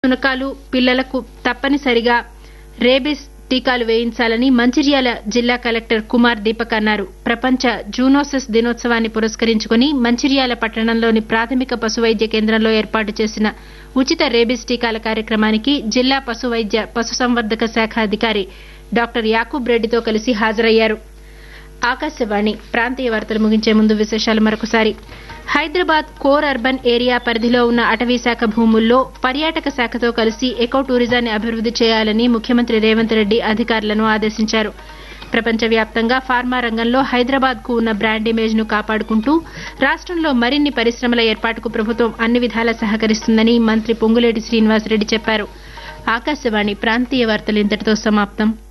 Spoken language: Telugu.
శునకాలు పిల్లలకు తప్పనిసరిగా రేబీస్ టీకాలు వేయించాలని మంచిర్యాల జిల్లా కలెక్టర్ కుమార్ దీపక్ అన్నారు ప్రపంచ జూనోసిస్ దినోత్సవాన్ని పురస్కరించుకుని మంచిర్యాల పట్టణంలోని ప్రాథమిక పశు వైద్య కేంద్రంలో ఏర్పాటు చేసిన ఉచిత రేబీస్ టీకాల కార్యక్రమానికి జిల్లా పశు వైద్య పశుసంవర్ధక శాఖ అధికారి డాక్టర్ యాకూబ్ రెడ్డితో కలిసి హాజరయ్యారు ఆకాశవాణి ప్రాంతీయ వార్తలు ముగించే ముందు విశేషాలు మరొకసారి హైదరాబాద్ కోర్ అర్బన్ ఏరియా పరిధిలో ఉన్న అటవీ శాఖ భూముల్లో పర్యాటక శాఖతో కలిసి ఎకో టూరిజాన్ని అభివృద్ది చేయాలని ముఖ్యమంత్రి రేవంత్ రెడ్డి అధికారులను ఆదేశించారు ప్రపంచవ్యాప్తంగా ఫార్మా రంగంలో హైదరాబాద్ కు ఉన్న బ్రాండ్ ఇమేజ్ ను కాపాడుకుంటూ రాష్టంలో మరిన్ని పరిశ్రమల ఏర్పాటుకు ప్రభుత్వం అన్ని విధాలా సహకరిస్తుందని మంత్రి పొంగులేటి శ్రీనివాసరెడ్డి చెప్పారు ఆకాశవాణి ప్రాంతీయ వార్తలు ఇంతటితో సమాప్తం